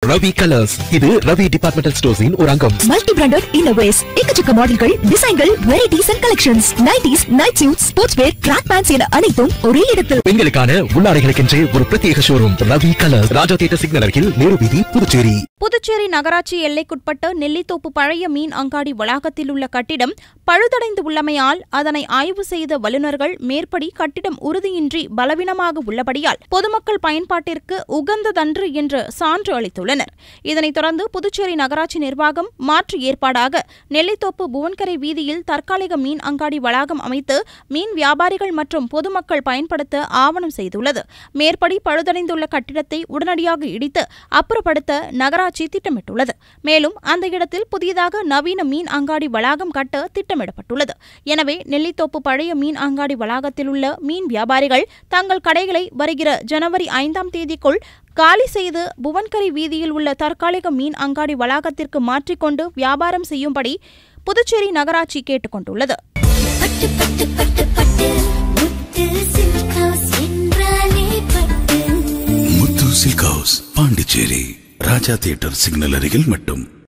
Ravi colours இது Ravi departmental ஸ்டோர்ஸின் ஒரு அங்கம் மல்டி பிராண்டட் இன்னோவேஸ் எக்கச்சக்க மாடல்கள் டிசைன்கள் varieties and collections nighties night suit sports wear track pants என அனைத்தும் ஒரே இடத்தில் பெண்களுக்கான உள்ளாடைகளுக்கென்றே ஒரு பிரத்யேக showroom Ravi colours Raja theatre signal அருகில் நேரு வீதி புதுச்சேரி புதுச்சேரி நகராட்சி எல்லைக்குட்பட்ட நெல்லித்தோப்பு பழைய மீன் அங்காடி வளாகத்தில் உள்ள கட்டிடம் பழுதடைந்து உள்ளமையால் அதனை ஆய்வு செய்த வல்லுநர்கள் மேற்படி கட்டிடம் உறுதியின்றி பலவீனமாக உள்ளபடியால் பொதுமக்கள் பயன்பாட்டிற்கு உகந்ததன்று என்று சான்று அளித்துள்ளனர் இதனைத் தொடர்ந்து புதுச்சேரி நகராட்சி நிர்வாகம் மாற்று ஏற்பாடாக நெல்லித்தோப்பு புவன்கரை வீதியில் தற்காலிக மீன் அங்காடி வளாகம் அமைத்து மீன் வியாபாரிகள் மற்றும் பொதுமக்கள் பயன்படுத்த ஆவணம் செய்துள்ளது மேற்படி பழுதடைந்துள்ள கட்டிடத்தை உடனடியாக இடித்து அப்புறப்படுத்த நகராட்சி திட்டமிட்டுள்ளது மேலும் அந்த இடத்தில் புதியதாக நவீன மீன் அங்காடி வளாகம் கட்ட திட்டமிடப்பட்டுள்ளது எனவே நெல்லித்தோப்பு பழைய மீன் அங்காடி வளாகத்தில் உள்ள மீன் வியாபாரிகள் தங்கள் கடைகளை வருகிற ஜனவரி ஐந்தாம் தேதிக்குள் காலி செய்து புவன்கரை வீதியில் உள்ள தற்காலிக மீன் அங்காடி வளாகத்திற்கு மாற்றிக்கொண்டு வியாபாரம் செய்யும்படி புதுச்சேரி நகராட்சி கேட்டுக் கொண்டுள்ளது பட்டு பட்டு பட்டு பட்டு முத்து சில்க் ஹவுஸ் என்றாலே Pattu Muthu silk house Pondicherry Raja theatre signal அருகில் மட்டும்